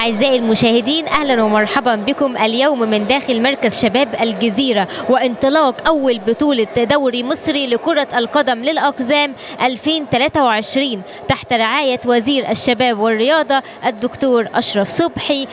أعزائي المشاهدين أهلا ومرحبا بكم اليوم من داخل مركز شباب الجزيرة وانطلاق أول بطولة دوري مصري لكرة القدم للأقزام 2023 تحت رعاية وزير الشباب والرياضة الدكتور أشرف صبحي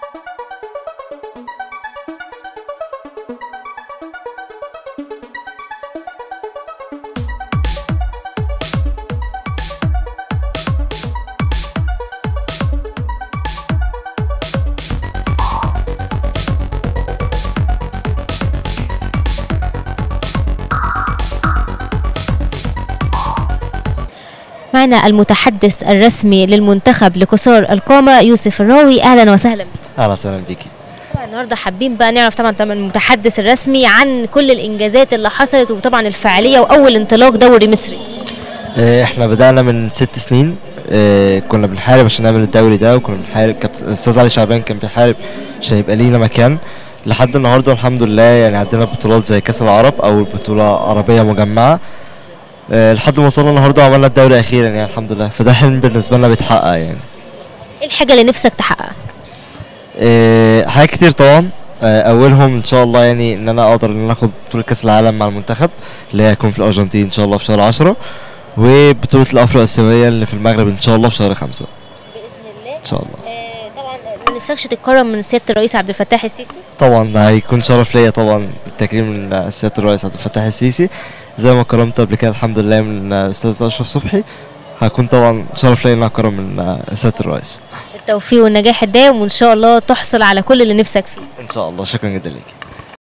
معنا المتحدث الرسمي للمنتخب لقصار القامة يوسف الراوي أهلا وسهلا بك اهلا وسهلا بيكي طبعا النهارده حابين بقى نعرف طبعا طبعا المتحدث الرسمي عن كل الانجازات اللي حصلت وطبعا الفعاليه واول انطلاق دوري مصري آه، احنا بدأنا من ست سنين آه، كنا بنحارب عشان نعمل الدوري ده وكنا بنحارب كابتن الاستاذ علي شعبان كان بيحارب عشان يبقى لينا مكان لحد النهارده الحمد لله يعني عندنا بطولات زي كاس العرب او بطوله عربيه مجمعه آه، لحد ما وصلنا النهارده وعملنا الدوري اخيرا يعني الحمد لله فده حلم بالنسبه لنا بيتحقق يعني ايه الحاجه اللي نفسك تحققها آه، حاجات كتير طبعا آه، اولهم ان شاء الله يعني ان انا اقدر ان انا اخد بطوله كاس العالم مع المنتخب اللي هي هتكون في الارجنتين ان شاء الله في شهر 10 وبطوله الافرو اسيويه اللي في المغرب ان شاء الله في شهر 5 باذن الله ان شاء الله طبعا ما نفسكش تتكرم من سياده الرئيس عبد الفتاح السيسي طبعا ده هيكون شرف ليا طبعا التكريم من سياده الرئيس عبد الفتاح السيسي زي ما كرمت قبل كده الحمد لله من الاستاذ اشرف صبحي هيكون طبعا شرف ليا ان أنا اكرم من سياده الرئيس التوفيق والنجاح الدائم وان شاء الله تحصل على كل اللي نفسك فيه ان شاء الله شكرا جدا ليك